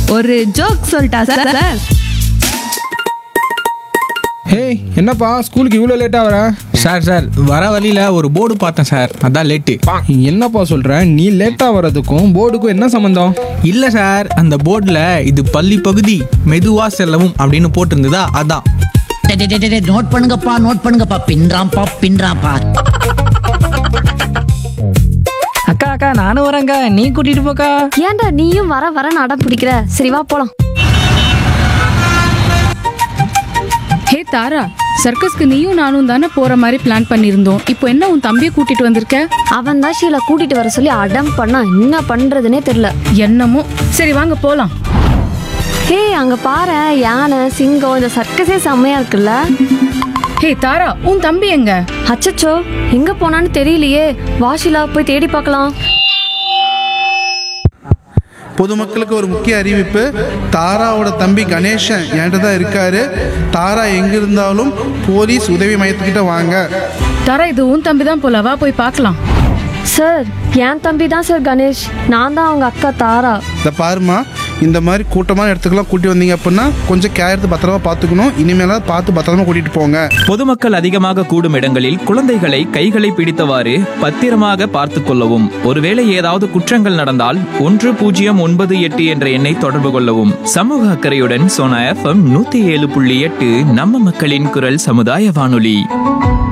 ஒரு ஜோக் சொல்லிட்டா sir sir hey என்னப்பா ஸ்கூலுக்கு இவ்வளோ லேட்டாக வர சார் சார் வர வழியில் ஒரு போர்டு பார்த்தேன் சார் அதான் லேட்டு என்னப்பா சொல்கிற நீ லேட்டாக வர்றதுக்கும் போர்டுக்கும் என்ன சம்மந்தம் இல்லை சார் அந்த போர்டில் இது பள்ளி பகுதி மெதுவா செல்லவும் அப்படின்னு போட்டிருந்ததா அதான் டேய், டேய், டேய், டேய், நோட் பண்ணுங்கப்பா நோட் பண்ணுங்கப்பா பின்றாம்பா பின்றாம்பா அக்கா அக்கா நானும் வரேங்க்கா நீ கூட்டிட்டு போக்கா ஏன்டா நீயும் வர வர அடம் பிடிக்கிற சரி வா போலாம் ஹே தாரா சர்க்கஸ்க்கு நீயும் நானும் தானே போற மாதிரி பிளான் பண்ணியிருந்தோம் இப்போ என்ன உன் தம்பியை கூட்டிட்டு வந்திருக்க அவன் தான் ஷீலா கூட்டிட்டு வர சொல்லி அடம் பண்ணா என்ன பண்றதுனே தெரியல என்னமோ சரி வாங்க போலாம் ஹே அங்க பாரு யானை சிங்கம் இந்த சர்க்கஸே செம்மையா இருக்குல்ல ஹே தாரா உன் தம்பி எங்க அச்சச்சோ எங்க போனான்னு தெரியலையே வாஷிலா போய் தேடி பார்க்கலாம் பொதுமக்களுக்கு ஒரு முக்கிய அறிவிப்பு தாராவோட தம்பி கணேசன் என்கிட்ட தான் இருக்காரு தாரா எங்க இருந்தாலும் போலீஸ் உதவி மையத்துக்கிட்ட வாங்க தாரா இது உன் தம்பி தான் போல வா போய் பார்க்கலாம் சார் என் தம்பி தான் சார் கணேஷ் நான் தான் அவங்க அக்கா தாரா இதை பாருமா இந்த மாதிரி கூட்டமான இடத்துக்குலாம் கூட்டி வந்தீங்க அப்படின்னா கொஞ்சம் கேர் எடுத்து பத்திரமா பார்த்துக்கணும் இனிமேலாவது பார்த்து பத்திரமா கூட்டிட்டு போங்க பொதுமக்கள் அதிகமாக கூடும் இடங்களில் குழந்தைகளை கைகளை பிடித்தவாறு பத்திரமாக பார்த்து கொள்ளவும் ஒருவேளை ஏதாவது குற்றங்கள் நடந்தால் ஒன்று பூஜ்ஜியம் ஒன்பது எட்டு என்ற எண்ணை தொடர்பு கொள்ளவும் சமூக அக்கறையுடன் சோனா எஃப்எம் நூத்தி ஏழு புள்ளி எட்டு நம்ம மக்களின் குரல் சமுதாய வானொலி